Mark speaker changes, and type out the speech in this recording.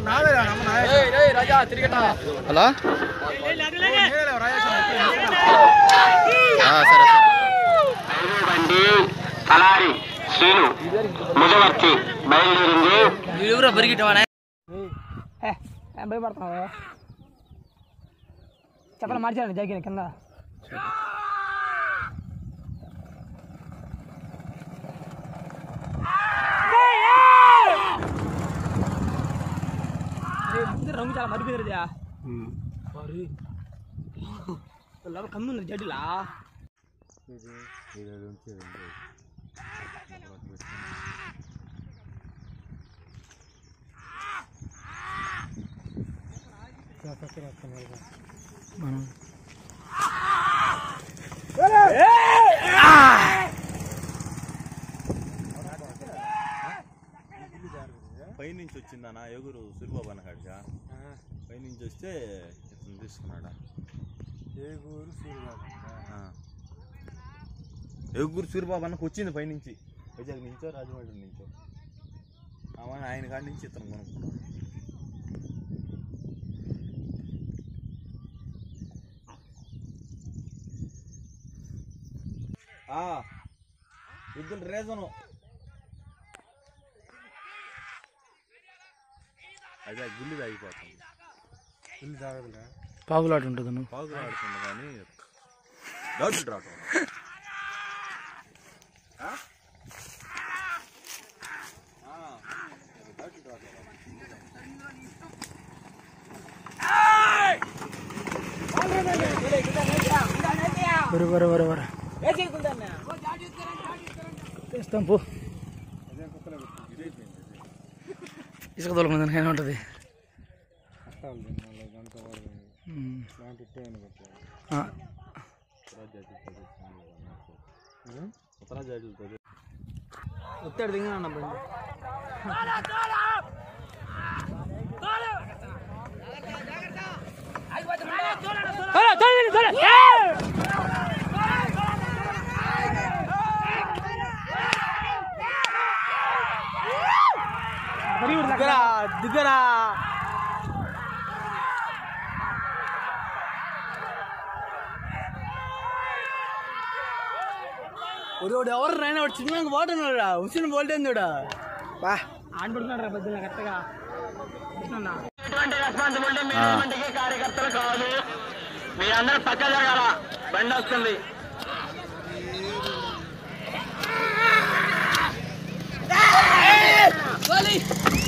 Speaker 1: Hello ఆ, సరే సరే
Speaker 2: బండి తలారి శ్రీను ముజవర్తి బయలుదేరింది
Speaker 3: ఎవరో బరిగిట్టవానా భయపడుతున్నావు చెప్పాలి మార్చారండి జరిగిన కింద ముందు రంగు చాలా మరిపోయిందిరా లోపల కమ్మి ఉంది జడ్డులా
Speaker 4: పైనుంచి వచ్చిందనా ఎగురు సూరిబాబు అన్నగాడిగా పైనుంచి వస్తే ఇతను తీసుకున్నాడా ఆ. ఎగురు సూరిబాబు అన్నకు వచ్చింది పైనుంచి వైజాగ్ నుంచో రాజమండ్రి నుంచో ఆమె ఆయన కాడి నుంచి ఇతను కొనుక్కున్నాడు ఆ, ఇద్దరు రీజను అదే గుళ్ళు తాగిపోతుంది
Speaker 1: పావులాట ఉంటుంది నువ్వు
Speaker 4: పాగులు ఆడుతుంది కానీ డౌట్ రావటం
Speaker 1: వరు వరు వరు వరు చేస్తాం పో ఇసుక తొలగిందని కానీ ఉంటుంది ఉమ్. ఆ,
Speaker 4: ఉత్తరా జాతులతో
Speaker 3: ఒత్తాడు దిగిన బండి దిగరా దిగరా ఒడు ఎవరు రాయన వాడు చిన్న బోల్ట్ ఉన్నాడు ఉసిన బోల్ట్ ఏంది బా ఆడబడుతున్నాడు రా పెద్దగా కరెక్ట్గా
Speaker 2: ఎటువంటి రెస్పాన్సిబిలిటీ మీ మందికి కార్యకర్తలు కావాలి మీరందరూ పక్క జరగాల బండి వస్తుంది
Speaker 3: గోలీ